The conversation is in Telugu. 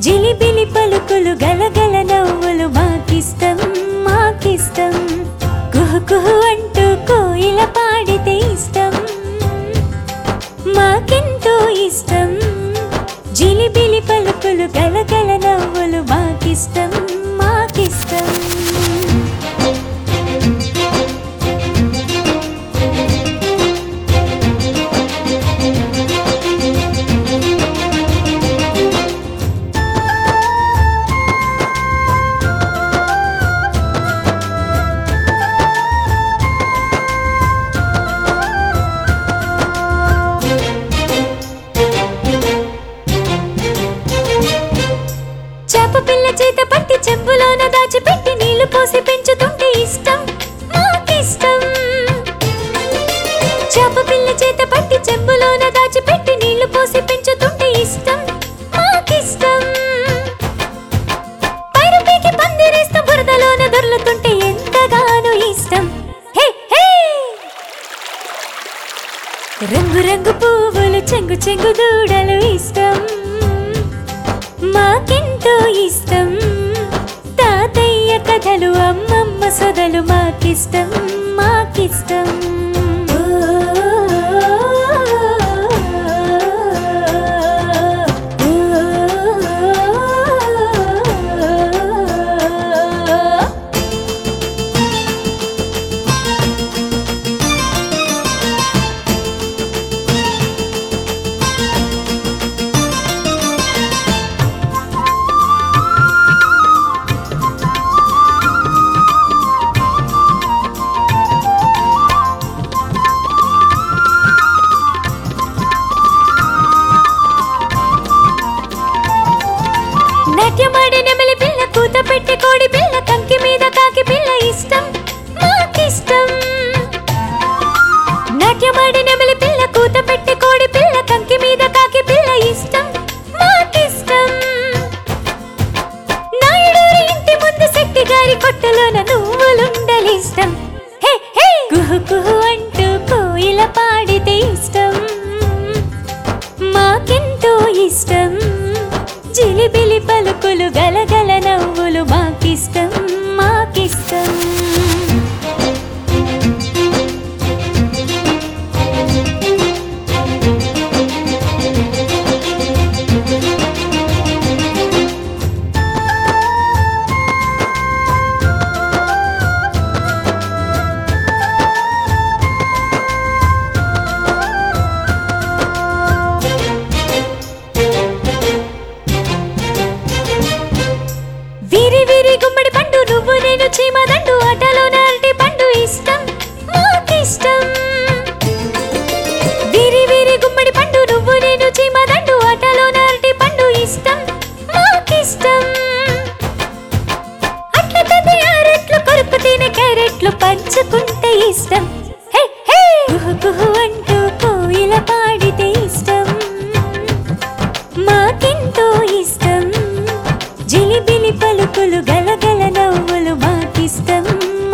జిలిబిలి పలుకులు గలగల నవ్వులు మాకిష్టం మాకిష్టం కుహు కుహు అంటూ కోయిల పాడితే ఇష్టం మాకెంతో ఇష్టం జిలిబిలి పలుకులు గలగల నవ్వులు మాకిష్టం మాకిష్టం చేప పిల్ల చేత పట్టి చెంబులోన దాచిపెట్టి నీళ్లు పోసి పెంచుతుంటే ఇష్టం మాకిష్టం చేప పిల్ల చేత పట్టి చెంబులోన దాచిపెట్టి నీళ్లు పోసి పెంచుతుంటే ఇష్టం మాకిష్టం పైరు పీకి పందిరేస్తూ బురదలోన దొర్లుతుంటే ఎంతగానో ఇష్టం హే హే రంగు రంగు పువ్వులు చెంగు చెంగు దూడలు ఇష్టం మాకెంతో ఇష్టం తాతయ్య కథలు అమ్మమ్మ సొదలు మాకిష్టం మాకిష్టం నాట్యమాడే నెమలి పిల్ల కూత పెట్టే కోడి పిల్ల కంకి మీద కాకి పిల్ల ఇష్టం మాకిష్టం నాట్యమాడే నెమలి పిల్ల కూత పెట్టే కోడి పిల్ల కంకి మీద కాకి పిల్ల ఇష్టం మాకిష్టం నాయుడూరి ఇంటి ముందు శెట్టి గారి కొట్టులోన నువ్వులుండలిష్టం హే హే కుహు కుహు అంటూ కోయిల పాడితే ఇష్టం మాకెంతో ఇష్టం జిలిబిలి పలుకులు గలగల నవ్వులు మాకిష్టం మాకిష్టం వీరి వీరి గుమ్మడి పండు నువ్వు నేను చీమదండు ఆటలో నాటి పండు ఇష్టం మాకిష్టం వీరి వీరి గుమ్మడి పండు నువ్వు నేను చీమదండు ఆటలో నాటి పండు ఇష్టం మాకిష్టం అట్ల తది ఆరెట్లు కొరుకు తినే క్యారెట్లు పంచుకుంటే ఇష్టం హే హే కుహు కుహు అంటూ కోయిల పాడితే ఇష్టం మాకెంతో ఇష్టం జిలిబిలి పలుకులు గలగల నవ్వులు మాకిష్టం